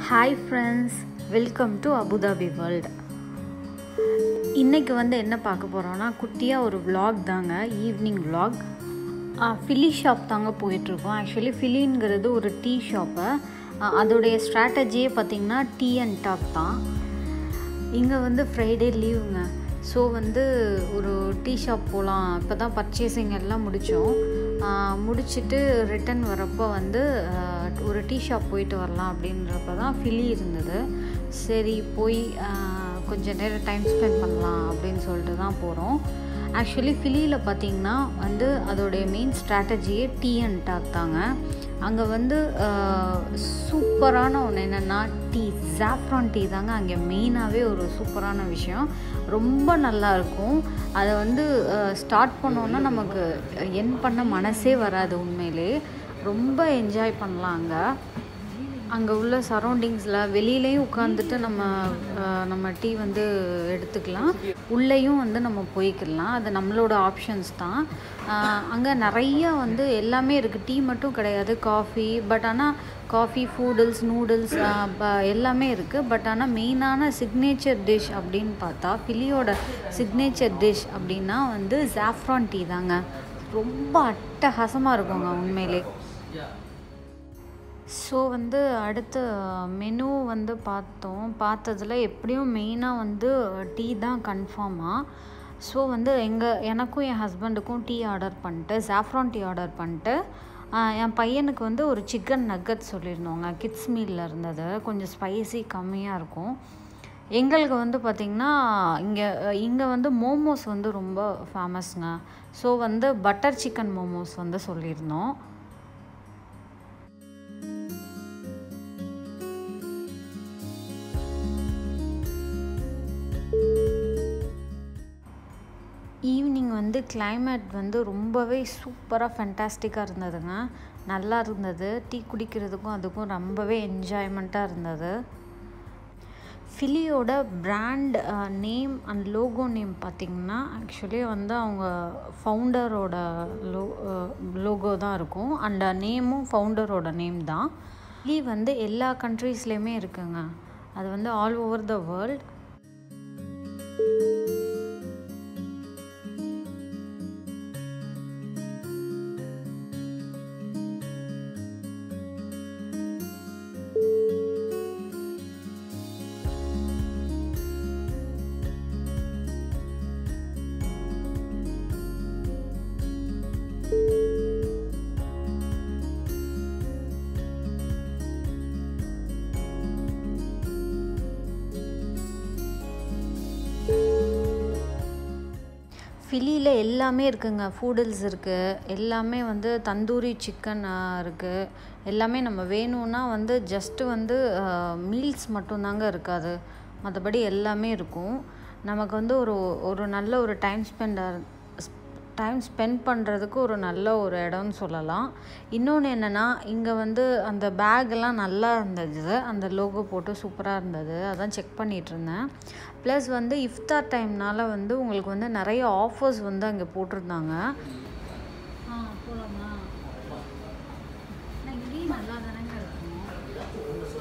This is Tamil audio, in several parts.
hi friends welcome to Abu Dhabi world இன்றைக்கி வந்து என்ன பார்க்க போகிறோன்னா குட்டியாக ஒரு vlog தாங்க ஈவினிங் vlog ஃபிலி ஷாப் தாங்க போயிட்டுருக்கோம் ஆக்சுவலி ஃபிலிங்கிறது ஒரு டீ ஷாப்பு அதோடைய ஸ்ட்ராட்டஜியே பார்த்திங்கன்னா டீ அண்ட் டாக் தான் இங்கே வந்து ஃப்ரைடே லீவுங்க ஸோ வந்து ஒரு டீ ஷாப் போகலாம் இப்போ தான் பர்ச்சேசிங் எல்லாம் முடித்தோம் முடிச்சுட்டு ரிட்டன் வரப்போ வந்து ஆஹ், ஒரு டீ ஷாப் போயிட்டு வரலாம் அப்படின்றப்ப தான் ஃபிலி இருந்தது சரி போய் ஆஹ், கொஞ்ச நேரம் டைம் ஸ்பெண்ட் பண்ணலாம் அப்படின்னு சொல்லிட்டு தான் போகிறோம் ஆக்சுவலி ஃபிலியில் பார்த்தீங்கன்னா வந்து அதோடைய மெயின் ஸ்ட்ராட்டஜியே டீ அண்ட் டாக் தாங்க அங்கே வந்து சூப்பரான ஒன்று என்னென்னா டீ ஜாஃப்ரான் டீ தாங்க அங்கே மெயினாகவே ஒரு சூப்பரான விஷயம் ரொம்ப நல்லா இருக்கும் அதை வந்து ஸ்டார்ட் பண்ணோன்னா நமக்கு என் பண்ண மனசே வராது உண்மையிலே ரொம்ப என்ஜாய் பண்ணலாம் அங்கே அங்கே உள்ள சரௌண்டிங்ஸில் வெளியிலையும் உட்காந்துட்டு நம்ம அஹ், நம்ம டீ வந்து எடுத்துக்கலாம் உள்ளேயும் வந்து நம்ம போய்க்கலாம் அது நம்மளோட ஆப்ஷன்ஸ் தான் அங்கே நிறைய வந்து எல்லாமே இருக்குது டீ மட்டும் கிடையாது காஃபி பட் ஆனால் காஃபி ஃபூடில்ஸ் நூடுல்ஸ் எல்லாமே இருக்குது பட் ஆனால் மெயினான சிக்னேச்சர் டிஷ் அப்படின்னு பார்த்தா ஃபிலியோட சிக்னேச்சர் டிஷ் அப்படின்னா வந்து ஜாஃப்ரான் டீ தாங்க ரொம்ப அட்டகாசமாக இருக்குங்க உண்மையிலே ஸோ வந்து அடுத்து மெனு வந்து பார்த்தோம் பார்த்ததுல எப்படியும் மெயினாக வந்து டீ தான் கன்ஃபார்மாக ஸோ வந்து எங்கள் எனக்கும் என் ஹஸ்பண்டுக்கும் டீ ஆர்டர் பண்ணிட்டு சாஃப்ரான் டீ ஆர்டர் பண்ணிட்டு ஆஹ், என் பையனுக்கு வந்து ஒரு சிக்கன் நக்கட் சொல்லியிருந்தோங்க கிட்ஸ் மீலில் இருந்தது கொஞ்சம் ஸ்பைசி கம்மியாக இருக்கும் எங்களுக்கு வந்து பார்த்திங்கன்னா இங்கே இங்கே வந்து மோமோஸ் வந்து ரொம்ப ஃபேமஸ்ங்க ஸோ வந்து பட்டர் சிக்கன் மோமோஸ் வந்து சொல்லியிருந்தோம் ஈவினிங் வந்து climate வந்து ரொம்பவே சூப்பராக ஃபென்டாஸ்டிக்காக இருந்ததுங்க நல்லா இருந்தது டீ குடிக்கிறதுக்கும் அதுக்கும் ரொம்பவே என்ஜாய்மெண்ட்டாக இருந்தது ஃபிலியோட brand name and logo name பார்த்திங்கன்னா ஆக்சுவலி வந்து அவங்க ஃபவுண்டரோட லோ லோகோ தான் இருக்கும் அண்ட் நேமும் ஃபவுண்டரோட நேம் தான் ஃபிலி வந்து எல்லா கண்ட்ரீஸ்லேயுமே இருக்குங்க அது வந்து ஆல் ஓவர் த வேர்ல்ட் ஃபிலியில் எல்லாமே இருக்குங்க ஃபூடில்ஸ் இருக்குது எல்லாமே வந்து தந்தூரி சிக்கன் இருக்குது எல்லாமே நம்ம வேணும்னா வந்து ஜஸ்ட்டு வந்து மீல்ஸ் மட்டும்தாங்க இருக்காது மற்றபடி எல்லாமே இருக்கும் நமக்கு வந்து ஒரு ஒரு நல்ல ஒரு டைம் ஸ்பெண்ட் டைம் ஸ்பெண்ட் பண்ணுறதுக்கு ஒரு நல்ல ஒரு இடம்னு சொல்லலாம் இன்னொன்று என்னென்னா இங்கே வந்து அந்த பேக்கெல்லாம் நல்லா இருந்தது அந்த லோகோ போட்டு சூப்பராக இருந்தது அதான் செக் பண்ணிகிட்டு இருந்தேன் ப்ளஸ் வந்து இஃப்தார் டைம்னால வந்து உங்களுக்கு வந்து நிறைய ஆஃபர்ஸ் வந்து அங்கே போட்டிருந்தாங்க ஆ போகலாமா நல்லா தானேங்க இருக்கும்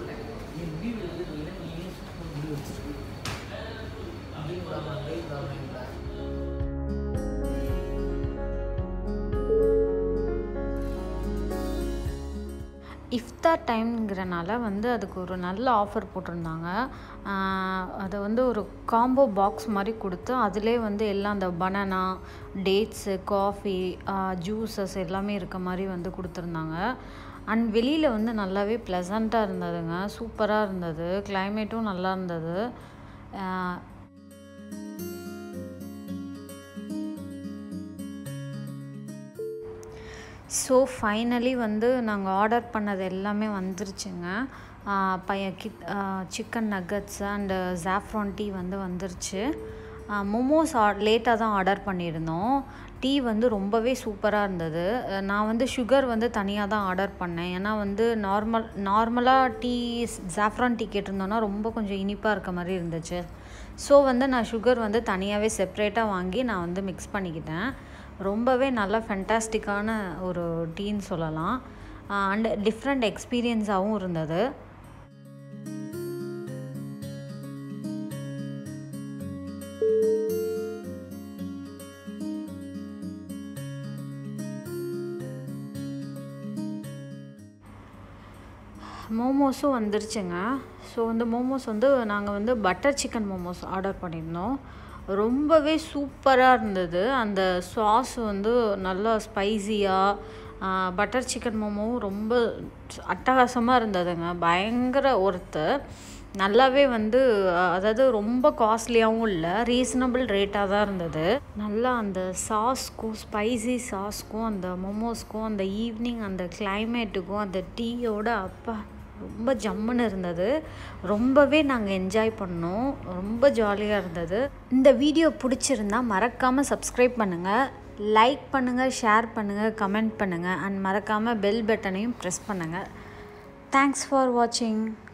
இஃப்தார் டைம்ங்கிறனால வந்து அதுக்கு ஒரு நல்ல ஆஃபர் போட்டிருந்தாங்க ஆஹ் அதை வந்து ஒரு காம்போ பாக்ஸ் மாதிரி கொடுத்து அதிலே வந்து எல்லாம் அந்த பனானா டேட்ஸு காஃபி ஜூஸஸ் எல்லாமே இருக்க மாதிரி வந்து கொடுத்துருந்தாங்க அண்ட் வெளியில் வந்து நல்லாவே ப்ளசண்ட்டாக இருந்ததுங்க சூப்பராக இருந்தது கிளைமேட்டும் நல்லா இருந்தது ஆஹ் ஸோ ஃபைனலி வந்து நாங்கள் ஆர்டர் பண்ணது எல்லாமே வந்துருச்சுங்க ஆஹ் பையன் கிட் சிக்கன் நக்கட்ஸ் அண்டு ஜாஃப்ரான் டீ வந்து வந்துருச்சு மோமோஸ் ஆ லேட்டாக தான் ஆர்டர் பண்ணியிருந்தோம் டீ வந்து ரொம்பவே சூப்பராக இருந்தது அஹ் நான் வந்து சுகர் வந்து தனியாக தான் ஆர்டர் பண்ணேன் ஏன்னா வந்து நார்மல் நார்மலாக டீ ஜாஃப்ரான் டீ கேட்டிருந்தோன்னா ரொம்ப கொஞ்சம் இனிப்பாக இருக்க மாதிரி இருந்துச்சு ஸோ வந்து நான் சுகர் வந்து தனியாகவே செப்ரேட்டாக வாங்கி நான் வந்து மிக்ஸ் பண்ணிக்கிட்டேன் ரொம்பவே நல்லா ஃபென்டாஸ்டிக்கான ஒரு டீன்னு சொல்லலாம் அண்ட் டிஃப்ரெண்ட் எக்ஸ்பீரியன்ஸாகவும் இருந்தது மோமோஸும் வந்துருச்சுங்க ஸோ வந்து மோமோஸ் வந்து நாங்கள் வந்து பட்டர் சிக்கன் மோமோஸ் ஆர்டர் பண்ணியிருந்தோம் ரொம்பவே சூப்பராக இருந்தது அந்த சாஸ் வந்து நல்லா ஸ்பைஸியாக பட்டர் சிக்கன் மோமோவும் ரொம்ப அட்டகாசமாக இருந்ததுங்க பயங்கர ஒர்த்து நல்லாவே வந்து அதாவது ரொம்ப காஸ்ட்லியாகவும் இல்லை ரீசனபிள் ரேட்டாக தான் இருந்தது நல்லா அந்த சாஸ்க்கும் ஸ்பைசி சாஸ்க்கும் அந்த மோமோஸ்க்கும் அந்த ஈவினிங் அந்த கிளைமேட்டுக்கும் அந்த டீயோட அப்பா ரொம்ப ஜம்முன்னு இருந்தது ரொம்பவே நாங்கள் என்ஜாய் பண்ணோம் ரொம்ப ஜாலியாக இருந்தது இந்த வீடியோ பிடிச்சிருந்தா மறக்காமல் சப்ஸ்கிரைப் பண்ணுங்கள் லைக் பண்ணுங்கள் ஷேர் பண்ணுங்கள் கமெண்ட் பண்ணுங்கள் அண்ட் மறக்காமல் பெல் பட்டனையும் ப்ரெஸ் பண்ணுங்கள் தேங்க்ஸ் ஃபார் வாட்சிங்